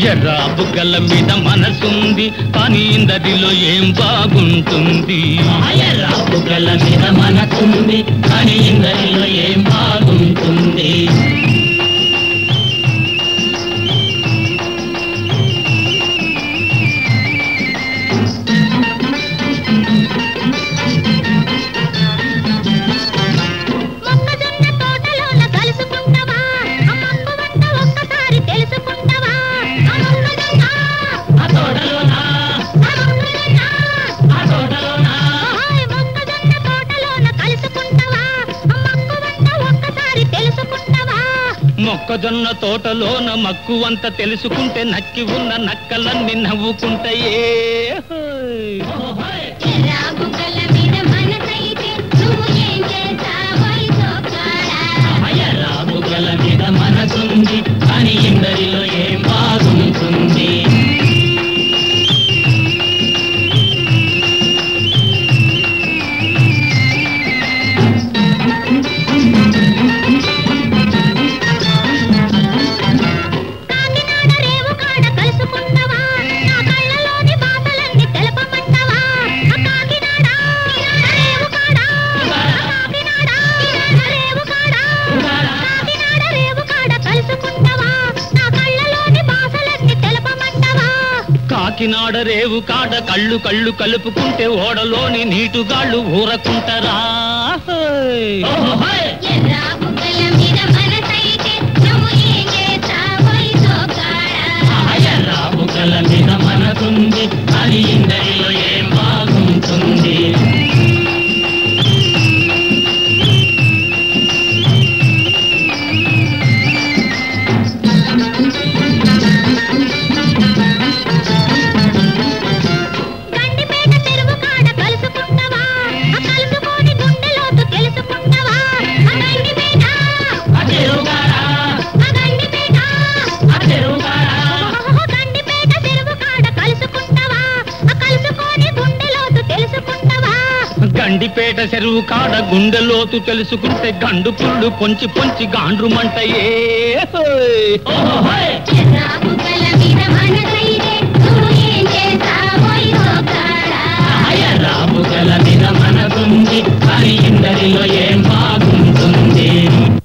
ఎర్ర బుగ్గల మీద మనసుంది కానీ ఇందరిలో ఏం బాగుంటుంది ఎర్ర బుగ్గల మీద మనసుంది కానీ ఇందరిలో ఏం బాగుంటుంది మొక్కజొన్న తోటలోన కలుసుకుంటావా ఆ మక్కువంత ఒక్కసారి తెలుసుకుంటావా ఆ మొక్కజొన్న ఆ తోటలోనా ఆ మొక్కజొన్న ఆ తోటలోనా ఓయ్ మొక్కజొన్న తోటలోన కలుసుకుంటావా ఆ మక్కువంత ఒక్కసారి తెలుసుకుంటావా మొక్కజొన్న తోటలోన మక్కువంత తెలుసుకుంటే నక్కి ఉన్న నక్కలన్నీ నవ్వుకుంటాయే హోయ్. ఓహోయ్. ఎర్ర బుగ్గల మీద మనసైతే నువ్వు ఏం చేస్తావోయ్ సోకాడా ఎర్ర బుగ్గల మీద మనసుంది కానీ ఇందరిలో ఏం బాగుంటుంది కాకినాడ రేవు కాడ కలుసుకుంటావా నా కళ్ళలోని బాధలన్నీ తెలపమంటావా ఆ కాకినాడ రేవు కాడ కాకినాడ రేవు కాడ కాకినాడ రేవు కాడ కలుసుకుంటావా నా కళ్ళలోని బాధలన్నీ తెలపమంటావా కాకినాడ రేవు కాడ కళ్ళు కళ్ళు కలుపుకుంటే ఓడలోని నీటుగాళ్ళు ఊరకుంటారా హోయ్. ఓహోయ్. ఎర్ర బుగ్గల మీద మనసైతే నువ్వు ఏం చేస్తావోయ్ సోకాడా ఎర్ర బుగ్గల మీద మనసుంది కానీ ఇందరిలో ఏం బాగుంటుంది గండిపేట చెరువు కాడ కలుసుకుంటావా ఆ కలుసుకొని గుండెలోతు తెలుసుకుంటావా ఆ గండిపేట ఆ చెరువుగాడా, ఆ గండిపేట ఆ చెరువుగాడా, ఓహో, గండిపేట చెరువు కాడ కలుసుకుంటావా ఆ కలుసుకొని గుండెలోతు తెలుసుకుంటావా గండిపేట చెరువు కాడ గుండెలోతు తెలుసుకుంటే గండు పుల్లు పొంచి పొంచి గాండ్రుమంటయే హోయ్. ఓహోయ్. ఎర్ర బుగ్గల మీద మనసైతే నువ్వు ఏం చేస్తావోయ్ సోకాడా ఎర్ర బుగ్గల మీద మనసుంది కానీ ఇందరిలో ఏం బాగుంటుంది